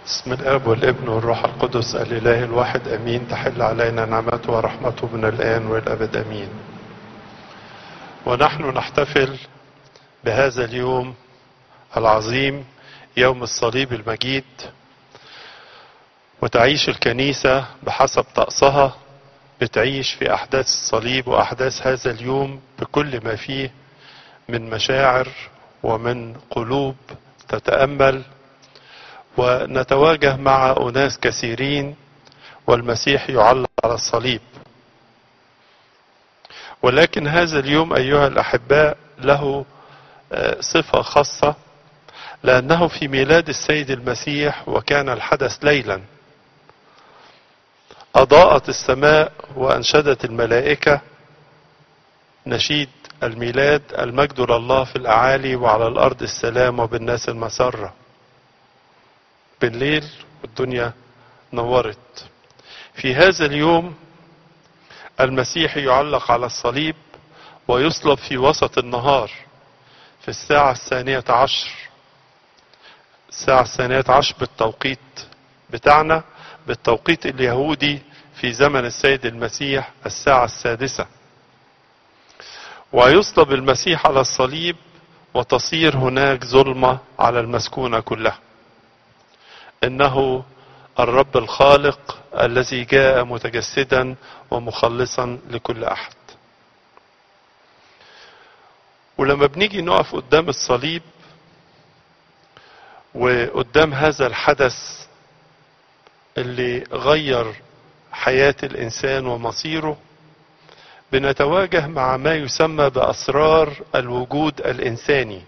بسم الاب والابن والروح القدس الاله الواحد امين تحل علينا نعمته ورحمته من الان والابد امين ونحن نحتفل بهذا اليوم العظيم يوم الصليب المجيد وتعيش الكنيسة بحسب طقسها بتعيش في أحداث الصليب وأحداث هذا اليوم بكل ما فيه من مشاعر ومن قلوب تتأمل ونتواجه مع أناس كثيرين والمسيح يعلق على الصليب ولكن هذا اليوم أيها الأحباء له صفة خاصة لأنه في ميلاد السيد المسيح وكان الحدث ليلا أضاءت السماء وأنشدت الملائكة نشيد الميلاد المجد لله في الأعالي وعلى الأرض السلام وبالناس المسرة بالليل والدنيا نورت في هذا اليوم المسيح يعلق على الصليب ويصلب في وسط النهار في الساعة الثانية عشر الساعة الثانية عشر بالتوقيت بتاعنا بالتوقيت اليهودي في زمن السيد المسيح الساعة السادسة ويصلب المسيح على الصليب وتصير هناك ظلمة على المسكونة كلها انه الرب الخالق الذي جاء متجسدا ومخلصا لكل احد ولما بنيجي نقف قدام الصليب وقدام هذا الحدث اللي غير حياة الإنسان ومصيره بنتواجه مع ما يسمى بأسرار الوجود الإنساني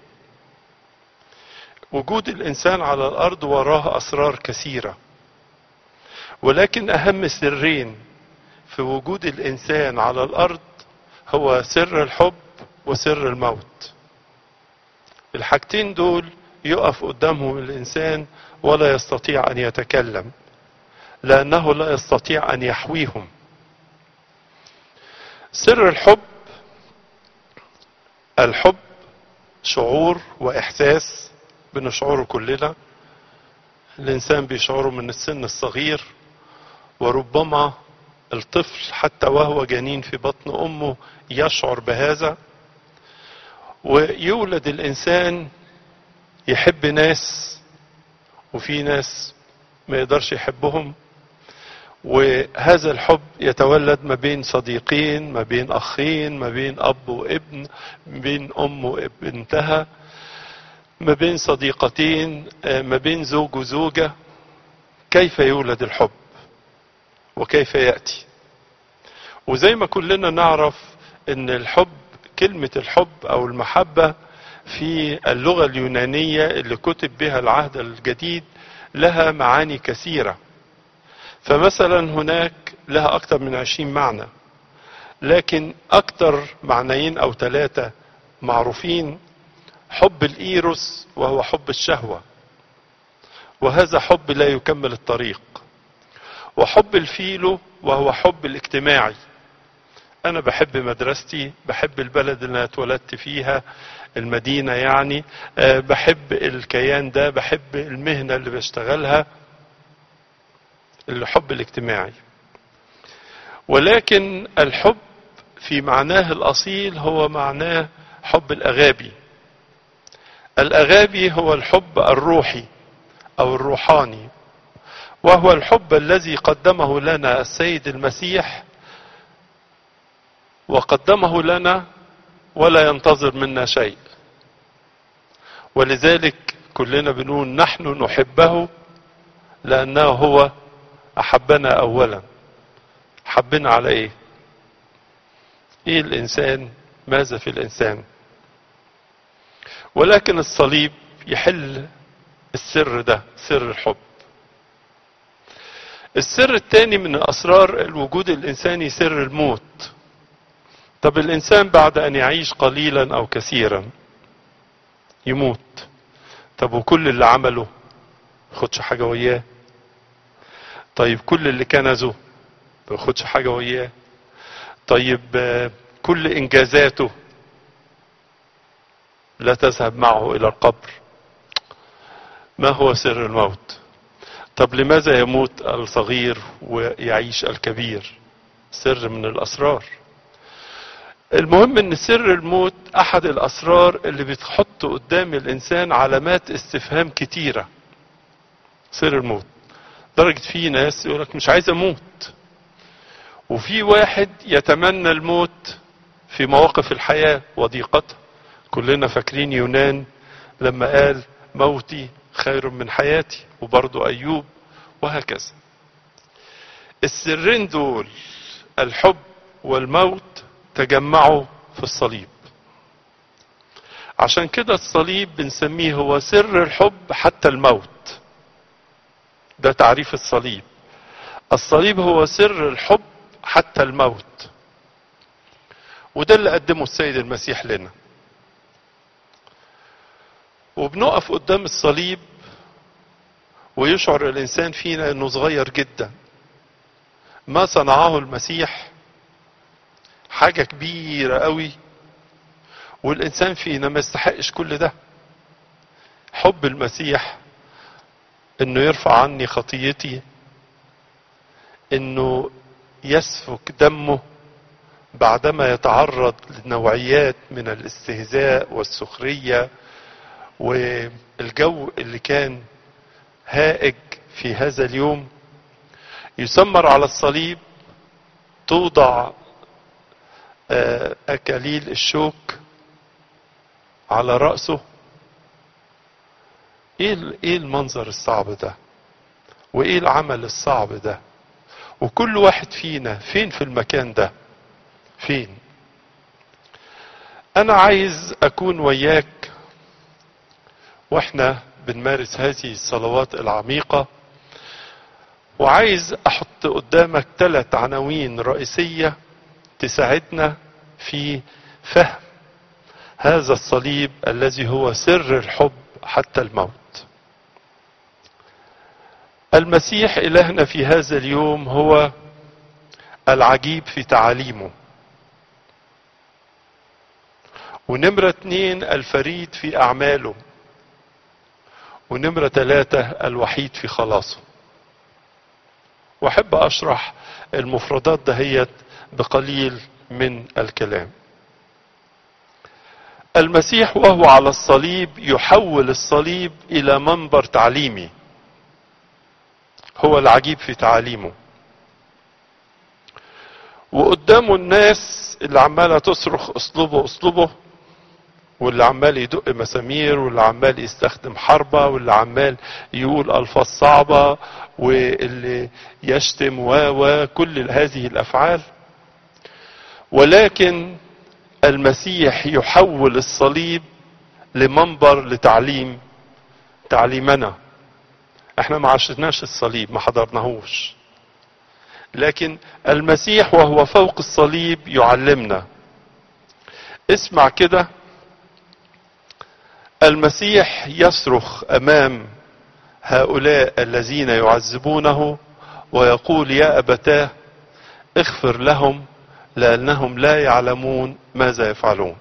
وجود الإنسان على الأرض وراه أسرار كثيرة ولكن أهم سرين في وجود الإنسان على الأرض هو سر الحب وسر الموت الحاجتين دول يقف قدامهم الإنسان ولا يستطيع أن يتكلم لأنه لا يستطيع أن يحويهم سر الحب الحب شعور وإحساس بنشعره كلنا الإنسان بيشعره من السن الصغير وربما الطفل حتى وهو جنين في بطن أمه يشعر بهذا ويولد الإنسان يحب ناس وفي ناس ما يقدرش يحبهم وهذا الحب يتولد ما بين صديقين ما بين أخين ما بين أب وابن ما بين أم وابنتها ما بين صديقتين ما بين زوج وزوجة كيف يولد الحب وكيف يأتي وزي ما كلنا نعرف ان الحب كلمة الحب او المحبة في اللغة اليونانية اللي كتب بها العهد الجديد لها معاني كثيرة فمثلا هناك لها اكثر من عشرين معنى لكن اكثر معنيين او ثلاثة معروفين حب الايروس وهو حب الشهوة وهذا حب لا يكمل الطريق وحب الفيلو وهو حب الاجتماعي انا بحب مدرستي بحب البلد اللي انا اتولدت فيها المدينة يعني أه بحب الكيان ده بحب المهنة اللي بشتغلها الحب الاجتماعي ولكن الحب في معناه الاصيل هو معناه حب الاغابي الاغابي هو الحب الروحي او الروحاني وهو الحب الذي قدمه لنا السيد المسيح وقدمه لنا ولا ينتظر منا شيء ولذلك كلنا بنقول نحن نحبه لانه هو احبنا اولا حبنا على ايه ايه الانسان ماذا في الانسان ولكن الصليب يحل السر ده سر الحب السر الثاني من اسرار الوجود الانساني سر الموت طب الانسان بعد ان يعيش قليلا او كثيرا يموت طب وكل اللي عمله خدش حاجه وياه طيب كل اللي كنزه ما ياخدش حاجه وياه طيب كل انجازاته لا تذهب معه الى القبر ما هو سر الموت طب لماذا يموت الصغير ويعيش الكبير سر من الاسرار المهم ان سر الموت احد الاسرار اللي بتحط قدام الانسان علامات استفهام كتيرة سر الموت درجة في ناس يقولك مش عايز اموت وفي واحد يتمنى الموت في مواقف الحياة وضيقتها كلنا فاكرين يونان لما قال موتي خير من حياتي وبرضه ايوب وهكذا السرين دول الحب والموت تجمعوا في الصليب عشان كده الصليب بنسميه هو سر الحب حتى الموت ده تعريف الصليب الصليب هو سر الحب حتى الموت وده اللي قدمه السيد المسيح لنا وبنقف قدام الصليب ويشعر الانسان فينا انه صغير جدا ما صنعه المسيح حاجة كبيرة قوي والإنسان فينا ما يستحقش كل ده حب المسيح إنه يرفع عني خطيتي إنه يسفك دمه بعدما يتعرض لنوعيات من الاستهزاء والسخرية والجو اللي كان هائج في هذا اليوم يسمر على الصليب توضع أكاليل الشوك على رأسه ايه ايه المنظر الصعب ده وايه العمل الصعب ده وكل واحد فينا فين في المكان ده فين انا عايز اكون وياك واحنا بنمارس هذه الصلوات العميقة وعايز احط قدامك ثلاث عناوين رئيسية تساعدنا في فهم هذا الصليب الذي هو سر الحب حتى الموت المسيح إلهنا في هذا اليوم هو العجيب في تعاليمه ونمرة اتنين الفريد في أعماله ونمرة ثلاثة الوحيد في خلاصه وأحب أشرح المفردات دهيت بقليل من الكلام المسيح وهو على الصليب يحول الصليب الى منبر تعليمي هو العجيب في تعاليمه وقدامه الناس اللي عماله تصرخ اسلوبه اسلوبه واللي عمال يدق مسامير واللي عمال يستخدم حربة واللي عمال يقول ألفاظ صعبة واللي يشتم و وكل هذه الأفعال ولكن المسيح يحول الصليب لمنبر لتعليم تعليمنا احنا ما عشناش الصليب ما حضرناهوش لكن المسيح وهو فوق الصليب يعلمنا اسمع كده المسيح يصرخ امام هؤلاء الذين يعذبونه ويقول يا ابتاه اغفر لهم لأنهم لا يعلمون ماذا يفعلون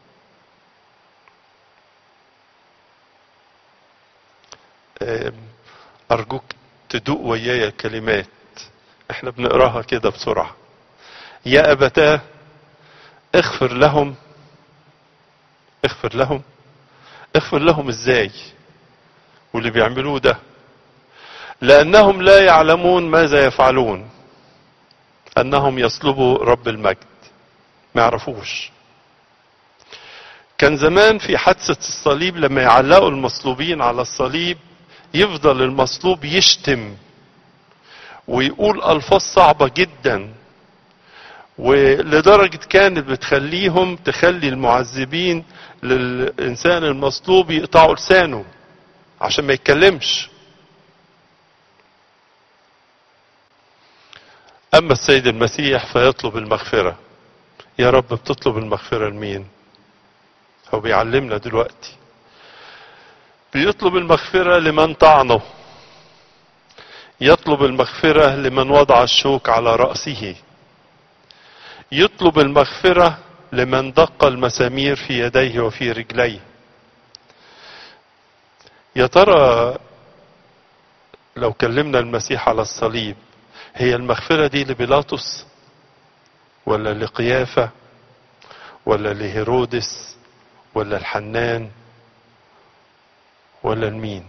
أرجوك تدوق وياي الكلمات احنا بنقراها كده بسرعة يا أبتاه اغفر لهم اغفر لهم اغفر لهم ازاي واللي بيعملوه ده لأنهم لا يعلمون ماذا يفعلون انهم يصلبوا رب المجد ما يعرفوش كان زمان في حادثة الصليب لما يعلقوا المصلوبين على الصليب يفضل المصلوب يشتم ويقول ألفاظ صعبة جدا ولدرجة كانت بتخليهم تخلي المعذبين للإنسان المصلوب يقطعوا لسانه عشان ما يتكلمش أما السيد المسيح فيطلب المغفرة يا رب بتطلب المغفرة لمين هو بيعلمنا دلوقتي بيطلب المغفرة لمن طعنه يطلب المغفرة لمن وضع الشوك على رأسه يطلب المغفرة لمن دق المسامير في يديه وفي رجليه يا ترى لو كلمنا المسيح على الصليب هي المغفرة دي لبيلاطس ولا لقيافة ولا لهيرودس ولا الحنان ولا لمين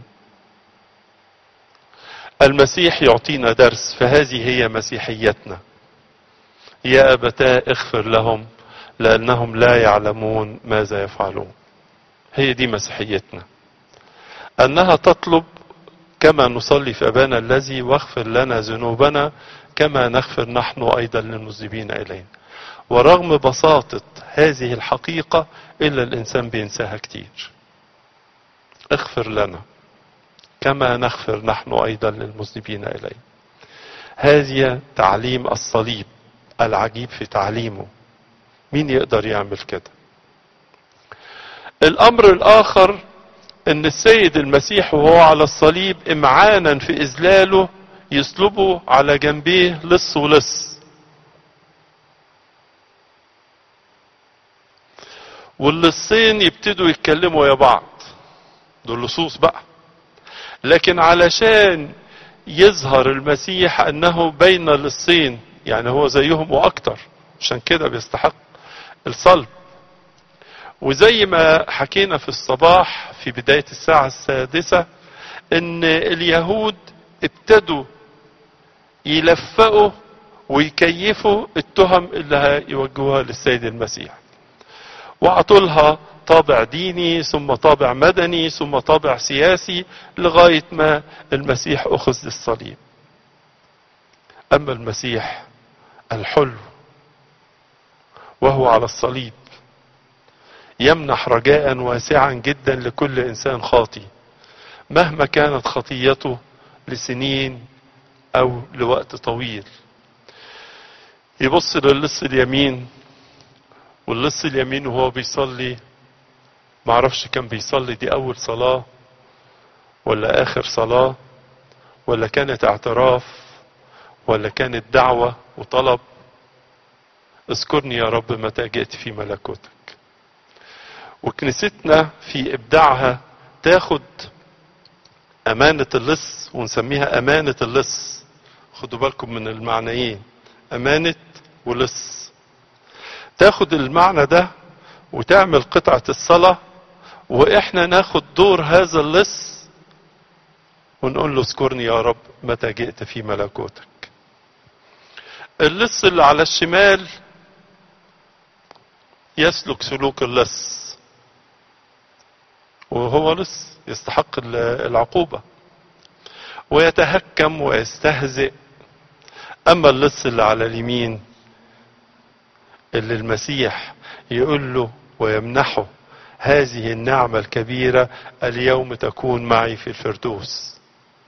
المسيح يعطينا درس فهذه هي مسيحيتنا يا أبتاه اغفر لهم لأنهم لا يعلمون ماذا يفعلون هي دي مسيحيتنا أنها تطلب كما نصلي في أبانا الذي واغفر لنا ذنوبنا كما نغفر نحن أيضا للمذنبين إلينا ورغم بساطة هذه الحقيقة إلا الإنسان بينساها كتير اغفر لنا كما نغفر نحن أيضا للمذنبين إلينا هذه تعليم الصليب العجيب في تعليمه مين يقدر يعمل كده الأمر الآخر ان السيد المسيح وهو على الصليب امعانا في اذلاله يصلبه على جنبيه لص ولص واللصين يبتدوا يتكلموا يا بعض دول لصوص بقى لكن علشان يظهر المسيح انه بين اللصين يعني هو زيهم واكتر عشان كده بيستحق الصلب وزي ما حكينا في الصباح في بداية الساعة السادسة ان اليهود ابتدوا يلفقوا ويكيفوا التهم اللي هيوجهوها للسيد المسيح وعطوا لها طابع ديني ثم طابع مدني ثم طابع سياسي لغاية ما المسيح أخذ للصليب أما المسيح الحلو وهو على الصليب يمنح رجاء واسعا جدا لكل انسان خاطي مهما كانت خطيته لسنين او لوقت طويل يبص للص اليمين واللص اليمين وهو بيصلي معرفش كان بيصلي دي اول صلاة ولا اخر صلاة ولا كانت اعتراف ولا كانت دعوة وطلب اذكرني يا رب متى جئت في ملكوتك وكنيستنا في ابداعها تاخد امانة اللص ونسميها امانة اللص خدوا بالكم من المعنيين امانة ولص تاخد المعنى ده وتعمل قطعة الصلاة واحنا ناخد دور هذا اللص ونقول له اذكرني يا رب متى جئت في ملكوتك اللص اللي على الشمال يسلك سلوك اللص وهو لص يستحق العقوبة ويتهكم ويستهزئ أما اللص اللي على اليمين اللي المسيح يقول له ويمنحه هذه النعمة الكبيرة اليوم تكون معي في الفردوس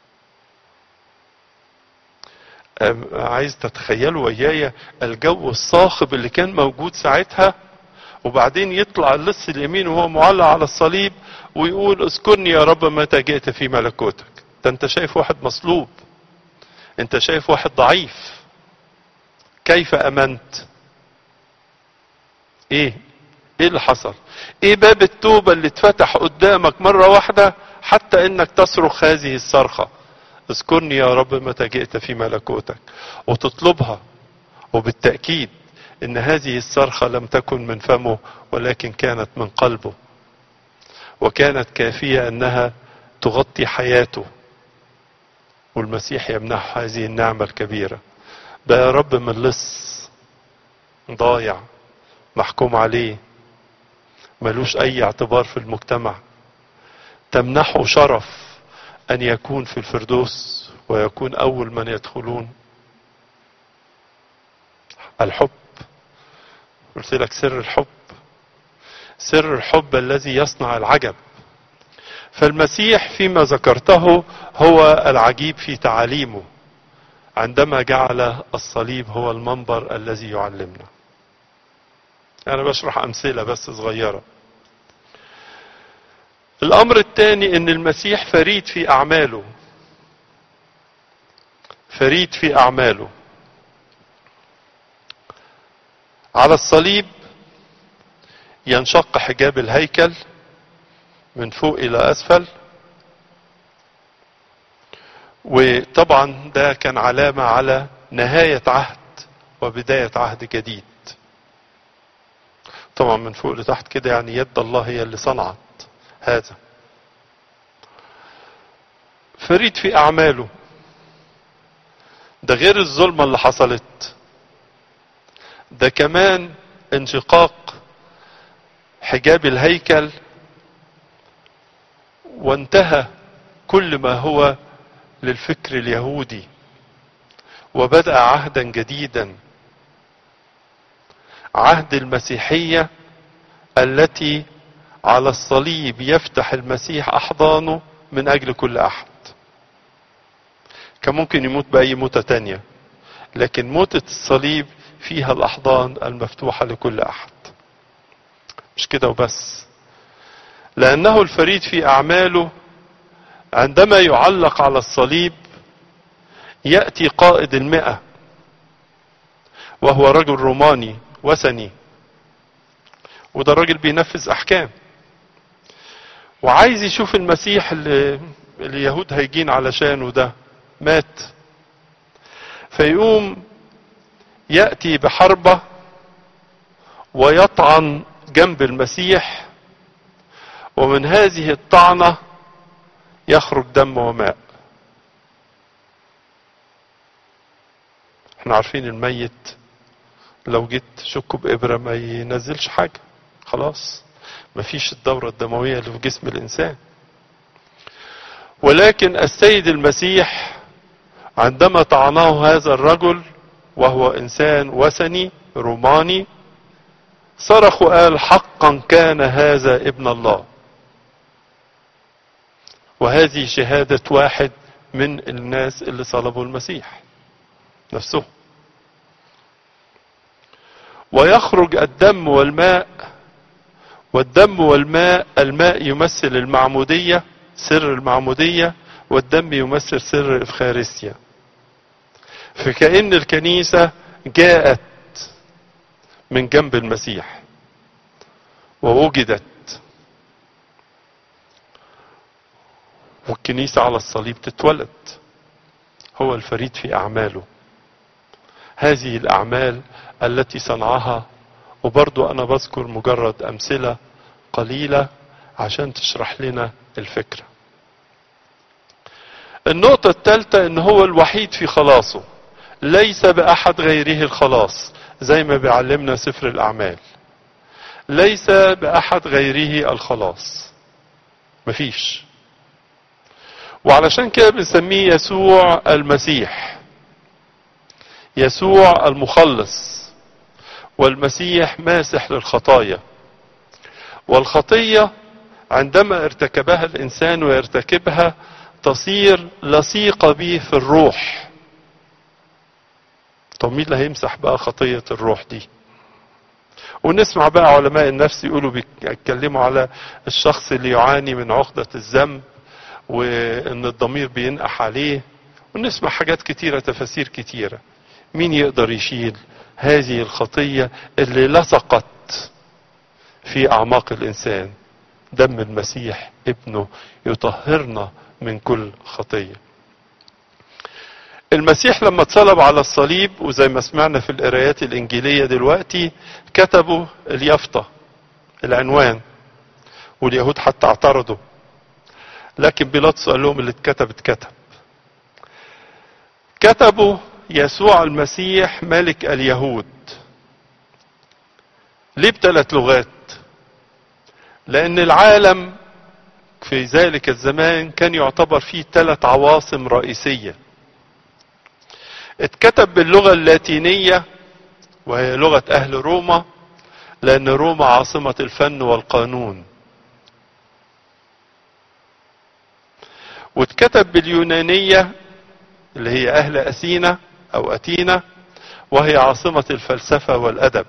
عايز تتخيلوا ويايا الجو الصاخب اللي كان موجود ساعتها وبعدين يطلع اللص اليمين وهو معلق على الصليب ويقول اذكرني يا رب متى جئت في ملكوتك ده انت شايف واحد مصلوب انت شايف واحد ضعيف كيف امنت ايه ايه اللي حصل ايه باب التوبة اللي اتفتح قدامك مرة واحدة حتى انك تصرخ هذه الصرخة اذكرني يا رب متى جئت في ملكوتك وتطلبها وبالتأكيد ان هذه الصرخة لم تكن من فمه ولكن كانت من قلبه وكانت كافية انها تغطي حياته والمسيح يمنح هذه النعمة الكبيرة ده يا رب من لص ضايع محكوم عليه ملوش اي اعتبار في المجتمع تمنحه شرف ان يكون في الفردوس ويكون اول من يدخلون الحب قلت لك سر الحب سر الحب الذي يصنع العجب فالمسيح فيما ذكرته هو العجيب في تعاليمه عندما جعل الصليب هو المنبر الذي يعلمنا انا بشرح امثله بس صغيره الامر الثاني ان المسيح فريد في اعماله فريد في اعماله على الصليب ينشق حجاب الهيكل من فوق الى اسفل وطبعا ده كان علامة على نهاية عهد وبداية عهد جديد طبعا من فوق لتحت كده يعني يد الله هي اللي صنعت هذا فريد في أعماله ده غير الظلمة اللي حصلت ده كمان انشقاق حجاب الهيكل وانتهى كل ما هو للفكر اليهودي وبدأ عهدا جديدا عهد المسيحية التي على الصليب يفتح المسيح أحضانه من أجل كل أحد كان ممكن يموت بأي موتة تانية لكن موتة الصليب فيها الأحضان المفتوحة لكل أحد مش كده وبس لأنه الفريد في أعماله عندما يعلق على الصليب يأتي قائد المئة وهو رجل روماني وثني وده راجل بينفذ أحكام وعايز يشوف المسيح اللي اليهود هيجين علشانه ده مات فيقوم يأتي بحربة ويطعن جنب المسيح ومن هذه الطعنة يخرج دم وماء احنا عارفين الميت لو جيت شكه بإبرة ما ينزلش حاجة خلاص مفيش الدورة الدموية اللي في جسم الإنسان ولكن السيد المسيح عندما طعناه هذا الرجل وهو إنسان وثني روماني صرخ وقال حقا كان هذا ابن الله وهذه شهادة واحد من الناس اللي صلبوا المسيح نفسه ويخرج الدم والماء والدم والماء الماء يمثل المعمودية سر المعمودية والدم يمثل سر الإفخارستيا فكأن الكنيسة جاءت من جنب المسيح ووجدت والكنيسة على الصليب تتولد هو الفريد في أعماله هذه الأعمال التي صنعها وبرضو أنا بذكر مجرد أمثلة قليلة عشان تشرح لنا الفكرة النقطة الثالثة ان هو الوحيد في خلاصه ليس بأحد غيره الخلاص زي ما بيعلمنا سفر الأعمال ليس بأحد غيره الخلاص مفيش وعلشان كده بنسميه يسوع المسيح يسوع المخلص والمسيح ماسح للخطايا والخطية عندما ارتكبها الإنسان ويرتكبها تصير لصيقة به في الروح طب مين اللي هيمسح بقى خطية الروح دي ونسمع بقى علماء النفس يقولوا بيتكلموا على الشخص اللي يعاني من عقدة الذنب وان الضمير بينقح عليه ونسمع حاجات كتيرة تفاسير كتيرة مين يقدر يشيل هذه الخطية اللي لصقت في اعماق الانسان دم المسيح ابنه يطهرنا من كل خطيه المسيح لما اتصلب على الصليب وزي ما سمعنا في القرايات الانجيليه دلوقتي كتبوا اليافطه العنوان واليهود حتى اعترضوا لكن بيلاطس قال لهم اللي اتكتب اتكتب كتبوا يسوع المسيح ملك اليهود ليه بثلاث لغات لان العالم في ذلك الزمان كان يعتبر فيه ثلاث عواصم رئيسيه اتكتب باللغة اللاتينية وهي لغة أهل روما لأن روما عاصمة الفن والقانون واتكتب باليونانية اللي هي أهل أثينا أو أتينا وهي عاصمة الفلسفة والأدب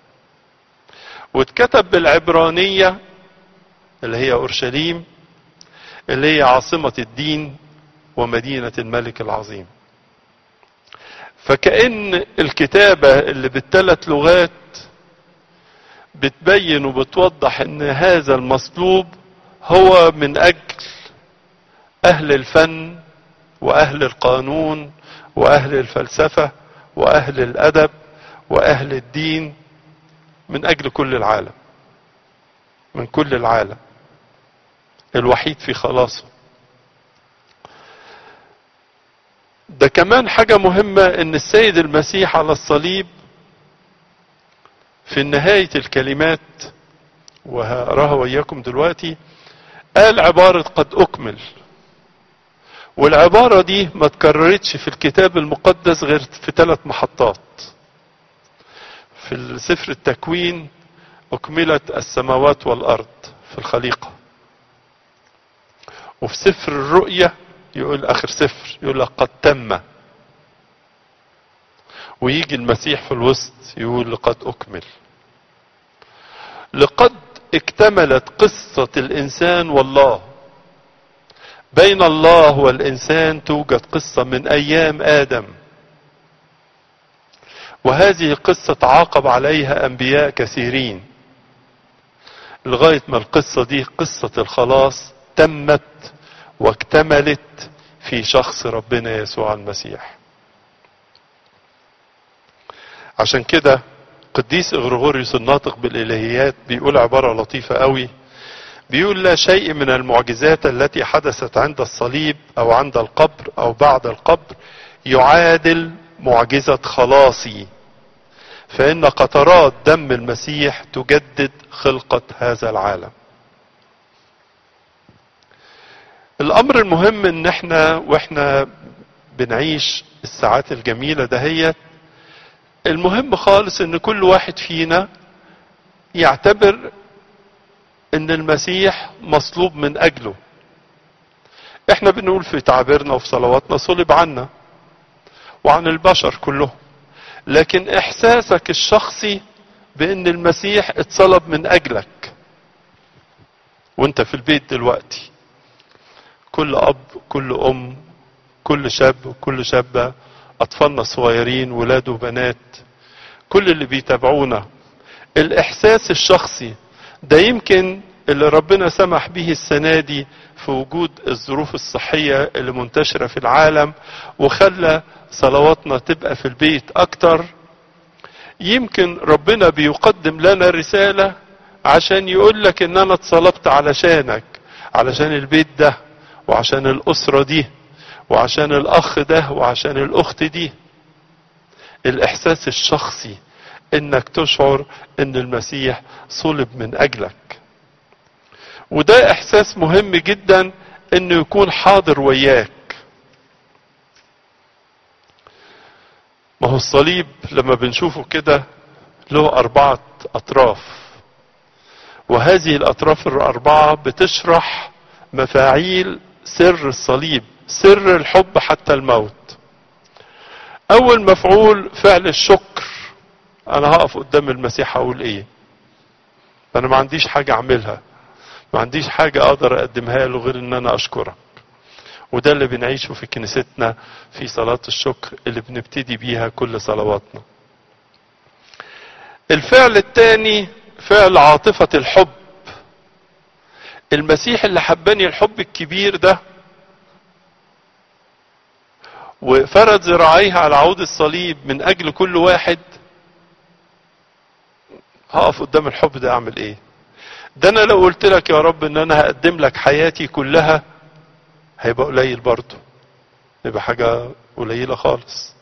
واتكتب بالعبرانية اللي هي أورشليم اللي هي عاصمة الدين ومدينة الملك العظيم فكأن الكتابة اللي بالثلاث لغات بتبين وبتوضح ان هذا المصلوب هو من اجل اهل الفن واهل القانون واهل الفلسفة واهل الادب واهل الدين من اجل كل العالم من كل العالم الوحيد في خلاصه ده كمان حاجة مهمة ان السيد المسيح على الصليب في نهاية الكلمات وهقراها وإياكم دلوقتي قال عبارة قد أكمل والعبارة دي ما تكررتش في الكتاب المقدس غير في ثلاث محطات في سفر التكوين أكملت السماوات والأرض في الخليقة وفي سفر الرؤية يقول آخر سفر يقول لك قد تم ويجي المسيح في الوسط يقول لقد أكمل لقد اكتملت قصة الإنسان والله بين الله والإنسان توجد قصة من أيام آدم وهذه القصة تعاقب عليها أنبياء كثيرين لغاية ما القصة دي قصة الخلاص تمت واكتملت في شخص ربنا يسوع المسيح عشان كده قديس اغريغوريوس الناطق بالالهيات بيقول عبارة لطيفة قوي بيقول لا شيء من المعجزات التي حدثت عند الصليب او عند القبر او بعد القبر يعادل معجزة خلاصي فان قطرات دم المسيح تجدد خلقة هذا العالم الامر المهم ان احنا واحنا بنعيش الساعات الجميلة دهيت المهم خالص ان كل واحد فينا يعتبر ان المسيح مصلوب من اجله احنا بنقول في تعبيرنا وفي صلواتنا صلب عنا وعن البشر كلهم لكن احساسك الشخصي بان المسيح اتصلب من اجلك وانت في البيت دلوقتي كل اب كل ام كل شاب كل شابه اطفالنا الصغيرين ولاد وبنات كل اللي بيتابعونا الاحساس الشخصي ده يمكن اللي ربنا سمح به السنة دي في وجود الظروف الصحية اللي منتشرة في العالم وخلى صلواتنا تبقى في البيت اكتر يمكن ربنا بيقدم لنا رسالة عشان يقول لك ان انا اتصلبت علشانك علشان البيت ده وعشان الاسرة دي وعشان الاخ ده وعشان الاخت دي الاحساس الشخصي انك تشعر ان المسيح صلب من اجلك وده احساس مهم جدا انه يكون حاضر وياك ما هو الصليب لما بنشوفه كده له اربعة اطراف وهذه الاطراف الاربعة بتشرح مفاعيل سر الصليب سر الحب حتى الموت اول مفعول فعل الشكر انا هقف قدام المسيح اقول ايه انا ما عنديش حاجة اعملها ما عنديش حاجة اقدر اقدمها له غير ان انا اشكرك وده اللي بنعيشه في كنيستنا في صلاة الشكر اللي بنبتدي بيها كل صلواتنا الفعل الثاني فعل عاطفة الحب المسيح اللي حباني الحب الكبير ده وفرد ذراعيه على عود الصليب من اجل كل واحد هقف قدام الحب ده اعمل ايه ده انا لو قلت لك يا رب ان انا هقدم لك حياتي كلها هيبقى قليل برضه يبقى حاجة قليلة خالص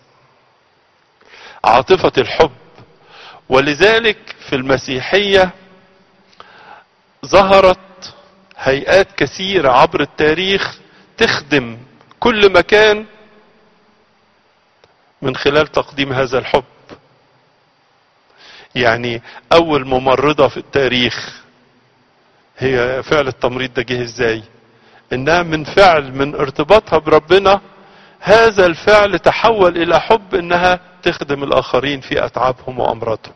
عاطفة الحب ولذلك في المسيحية ظهرت هيئات كثيرة عبر التاريخ تخدم كل مكان من خلال تقديم هذا الحب يعني اول ممرضة في التاريخ هي فعل التمريض ده جه ازاي انها من فعل من ارتباطها بربنا هذا الفعل تحول الى حب انها تخدم الاخرين في اتعابهم وامراضهم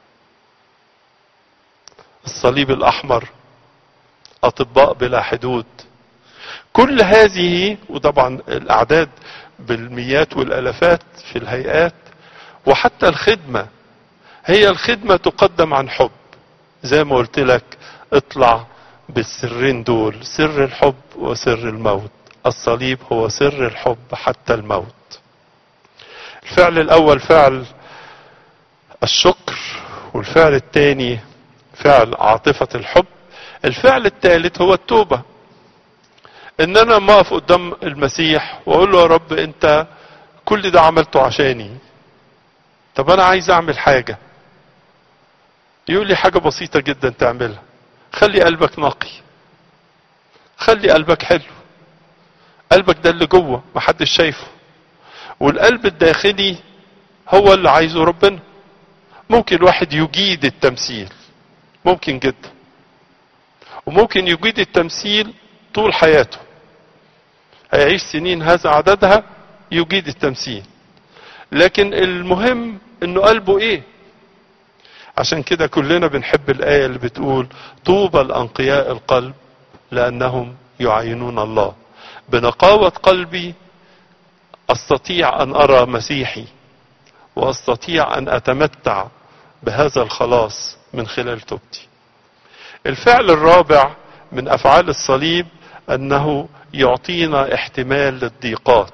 الصليب الاحمر اطباء بلا حدود كل هذه وطبعا الاعداد بالمئات والالافات في الهيئات وحتى الخدمه هي الخدمه تقدم عن حب زي ما قلت لك اطلع بالسرين دول سر الحب وسر الموت الصليب هو سر الحب حتى الموت الفعل الاول فعل الشكر والفعل الثاني فعل عاطفة الحب الفعل الثالث هو التوبة ان انا ما اقف قدام المسيح واقول له يا رب انت كل ده عملته عشاني طب انا عايز اعمل حاجة يقول لي حاجة بسيطة جدا تعملها خلي قلبك نقي خلي قلبك حلو قلبك ده اللي جوه محدش شايفه والقلب الداخلي هو اللي عايزه ربنا ممكن الواحد يجيد التمثيل ممكن جدا وممكن يجيد التمثيل طول حياته هيعيش سنين هذا عددها يجيد التمثيل لكن المهم انه قلبه ايه عشان كده كلنا بنحب الآية اللي بتقول طوبى الأنقياء القلب لأنهم يعينون الله بنقاوة قلبي أستطيع أن أرى مسيحي وأستطيع أن أتمتع بهذا الخلاص من خلال توبتي الفعل الرابع من أفعال الصليب أنه يعطينا احتمال للضيقات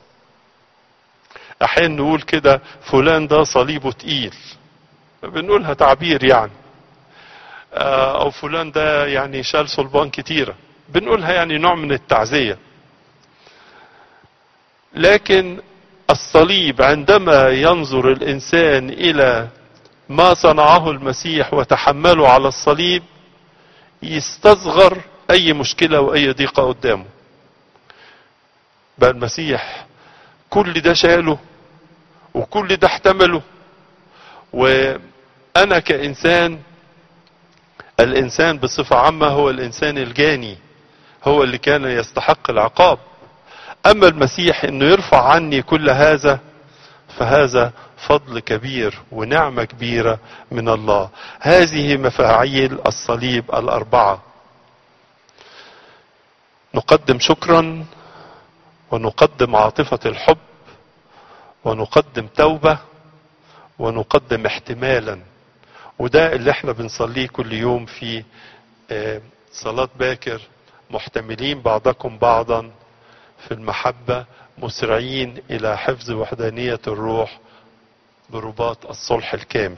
أحيانا نقول كده فلان ده صليبه تقيل بنقولها تعبير يعني او فلان ده يعني شال صلبان كتيرة بنقولها يعني نوع من التعزية لكن الصليب عندما ينظر الانسان الى ما صنعه المسيح وتحمله على الصليب يستصغر اي مشكلة واي ضيقة قدامه بقى المسيح كل ده شاله وكل ده احتمله وانا كانسان الانسان بصفة عامة هو الانسان الجاني هو اللي كان يستحق العقاب اما المسيح انه يرفع عني كل هذا فهذا فضل كبير ونعمة كبيرة من الله هذه مفاعيل الصليب الاربعة نقدم شكرا ونقدم عاطفة الحب ونقدم توبة ونقدم احتمالا وده اللي احنا بنصليه كل يوم في صلاة باكر محتملين بعضكم بعضا في المحبة مسرعين إلى حفظ وحدانية الروح برباط الصلح الكامل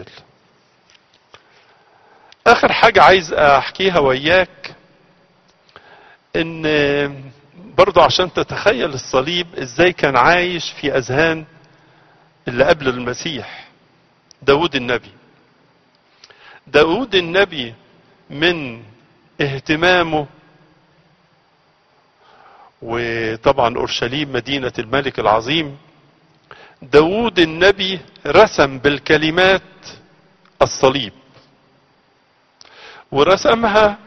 آخر حاجة عايز أحكيها وياك إن برضو عشان تتخيل الصليب إزاي كان عايش في أذهان اللي قبل المسيح داود النبي داود النبي من اهتمامه وطبعا اورشليم مدينة الملك العظيم داود النبي رسم بالكلمات الصليب ورسمها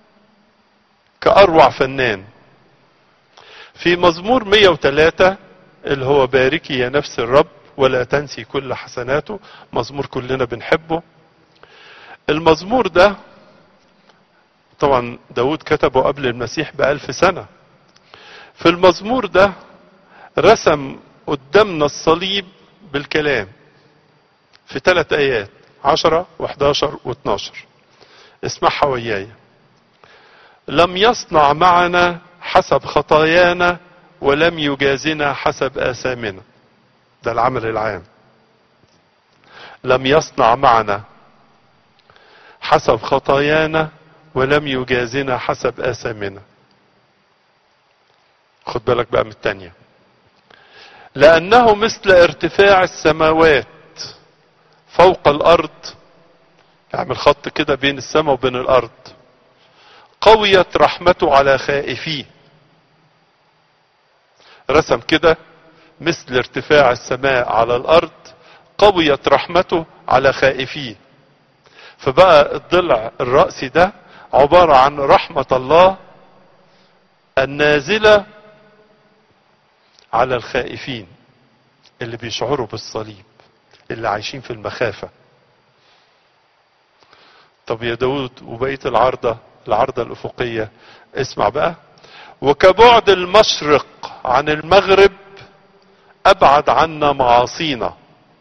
كأروع فنان في مزمور 103 اللي هو باركي يا نفس الرب ولا تنسي كل حسناته مزمور كلنا بنحبه المزمور ده طبعا داود كتبه قبل المسيح بألف سنة في المزمور ده رسم قدامنا الصليب بالكلام في ثلاث آيات عشرة وحداشر واتناشر اسمعها وياي لم يصنع معنا حسب خطايانا ولم يجازنا حسب آثامنا ده العمل العام لم يصنع معنا حسب خطايانا ولم يجازنا حسب آثامنا خد بالك بقى من التانية لأنه مثل ارتفاع السماوات فوق الأرض اعمل خط كده بين السماء وبين الأرض قويت رحمته على خائفيه رسم كده مثل ارتفاع السماء على الأرض قويت رحمته على خائفيه فبقى الضلع الرأسي ده عبارة عن رحمة الله النازلة على الخائفين اللي بيشعروا بالصليب اللي عايشين في المخافة طب يا داود وبقية العارضة العارضة الأفقية اسمع بقى وكبعد المشرق عن المغرب أبعد عنا معاصينا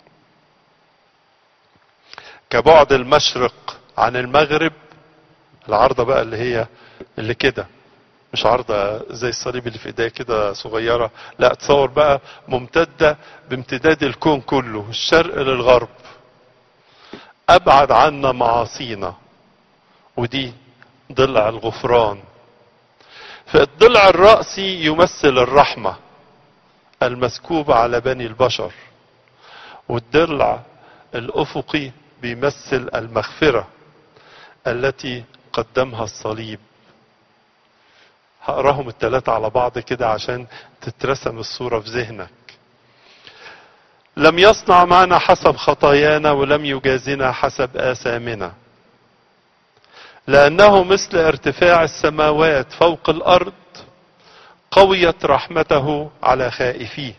كبعد المشرق عن المغرب العارضة بقى اللي هي اللي كده مش عارضة زي الصليب اللي في ايديا كده صغيرة لا تصور بقى ممتدة بامتداد الكون كله الشرق للغرب ابعد عنا معاصينا ودي ضلع الغفران فالضلع الرأسي يمثل الرحمة المسكوبة على بني البشر والضلع الأفقي بيمثل المغفرة التي قدمها الصليب هقراهم الثلاثة على بعض كده عشان تترسم الصورة في ذهنك لم يصنع معنا حسب خطايانا ولم يجازنا حسب آثامنا لأنه مثل ارتفاع السماوات فوق الأرض قويت رحمته على خائفيه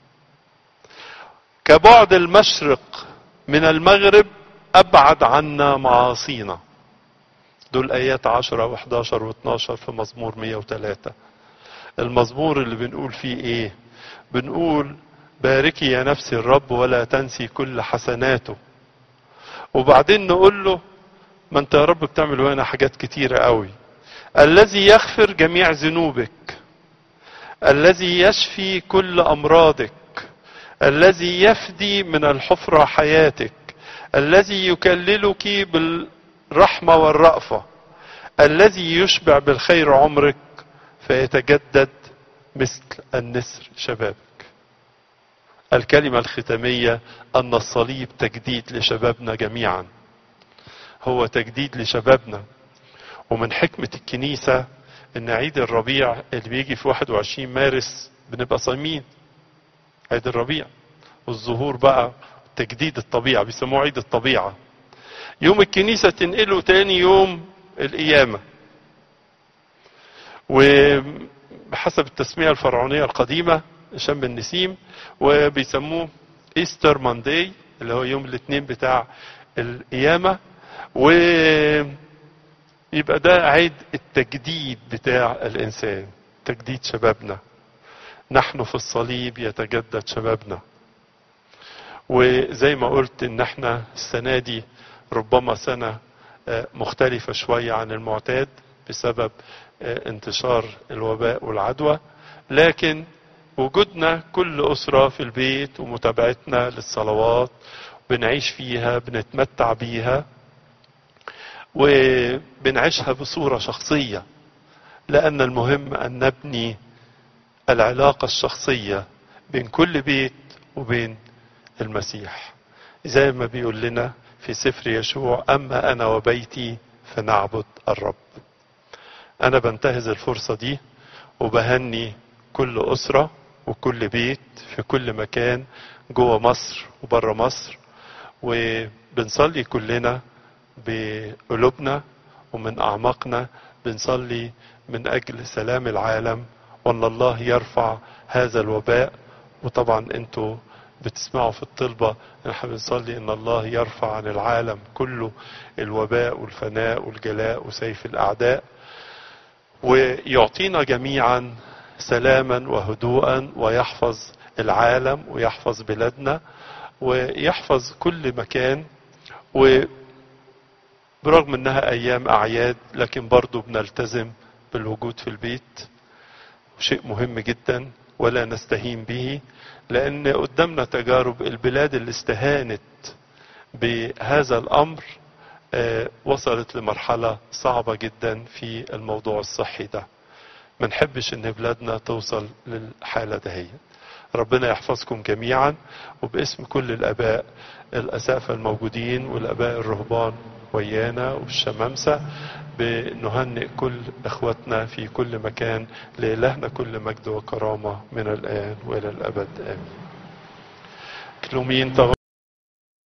كبعد المشرق من المغرب أبعد عنا معاصينا دول آيات 10 و11 و12 في مزمور 103 المزمور اللي بنقول فيه إيه بنقول باركي يا نفسي الرب ولا تنسي كل حسناته وبعدين نقول له ما انت يا رب بتعمل هنا حاجات كتيرة قوي الذي يغفر جميع ذنوبك الذي يشفي كل امراضك الذي يفدي من الحفرة حياتك الذي يكللك بالرحمة والرأفة الذي يشبع بالخير عمرك فيتجدد مثل النسر شبابك الكلمة الختامية أن الصليب تجديد لشبابنا جميعا هو تجديد لشبابنا ومن حكمة الكنيسة ان عيد الربيع اللي بيجي في 21 مارس بنبقى صايمين عيد الربيع والظهور بقى تجديد الطبيعة بيسموه عيد الطبيعة يوم الكنيسة تنقله تاني يوم القيامة وبحسب التسمية الفرعونية القديمة شم النسيم وبيسموه ايستر مانداي اللي هو يوم الاثنين بتاع القيامة ويبقى ده عيد التجديد بتاع الإنسان تجديد شبابنا نحن في الصليب يتجدد شبابنا وزي ما قلت ان احنا السنة دي ربما سنة مختلفة شوية عن المعتاد بسبب انتشار الوباء والعدوى لكن وجودنا كل أسرة في البيت ومتابعتنا للصلوات بنعيش فيها بنتمتع بيها وبنعيشها بصورة شخصية لأن المهم أن نبني العلاقة الشخصية بين كل بيت وبين المسيح زي ما بيقول لنا في سفر يشوع أما أنا وبيتي فنعبد الرب أنا بنتهز الفرصة دي وبهني كل أسرة وكل بيت في كل مكان جوه مصر وبره مصر وبنصلي كلنا بقلوبنا ومن أعماقنا بنصلي من أجل سلام العالم وأن الله يرفع هذا الوباء وطبعا أنتوا بتسمعوا في الطلبة نحن بنصلي ان الله يرفع عن العالم كله الوباء والفناء والجلاء وسيف الاعداء ويعطينا جميعا سلاما وهدوءا ويحفظ العالم ويحفظ بلادنا ويحفظ كل مكان وبرغم انها ايام اعياد لكن برضو بنلتزم بالوجود في البيت شيء مهم جدا ولا نستهين به لان قدامنا تجارب البلاد اللي استهانت بهذا الامر وصلت لمرحلة صعبة جدا في الموضوع الصحي ده ما نحبش ان بلادنا توصل للحالة دهي ربنا يحفظكم جميعا وباسم كل الاباء الاسافة الموجودين والاباء الرهبان ويانا والشمامسة بنهنئ كل اخواتنا في كل مكان لإلهنا كل مجد وكرامة من الآن وإلى الأبد آمين كلومين